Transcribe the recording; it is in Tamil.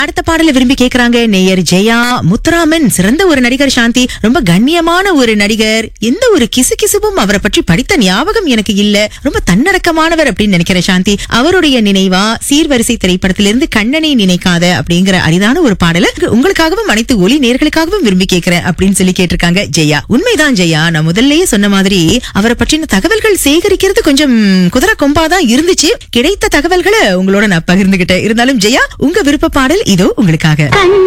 அடுத்த பாடல விரும்பி கேக்குறாங்க நேயர் ஜெயா முத்துராமன் சிறந்த ஒரு நடிகர் சாந்தி ரொம்ப கண்ணியமான ஒரு நடிகர் எந்த ஒரு கிசு கிசுவும் அவரை பற்றி படித்த ஞாபகம் எனக்கு இல்ல ரொம்ப தன்னடக்கமானவர் அப்படின்னு நினைக்கிறேன் சாந்தி அவருடைய நினைவா சீர்வரிசை திரைப்படத்திலிருந்து கண்ணனை நினைக்காத அப்படிங்கிற அரிதான ஒரு பாடல உங்களுக்காகவும் அனைத்து ஒலி நேர்களுக்காகவும் விரும்பி கேட்கிறேன் அப்படின்னு சொல்லி கேட்டிருக்காங்க ஜெயா உண்மைதான் ஜெயா நான் முதல்லயே சொன்ன மாதிரி அவரை பற்றின தகவல்கள் சேகரிக்கிறது கொஞ்சம் குதிரை கொம்பாதான் இருந்துச்சு கிடைத்த தகவல்களை உங்களோட நான் பகிர்ந்துகிட்டேன் இருந்தாலும் ஜெயா உங்க விருப்ப பாடல் இதோ உங்களுக்காக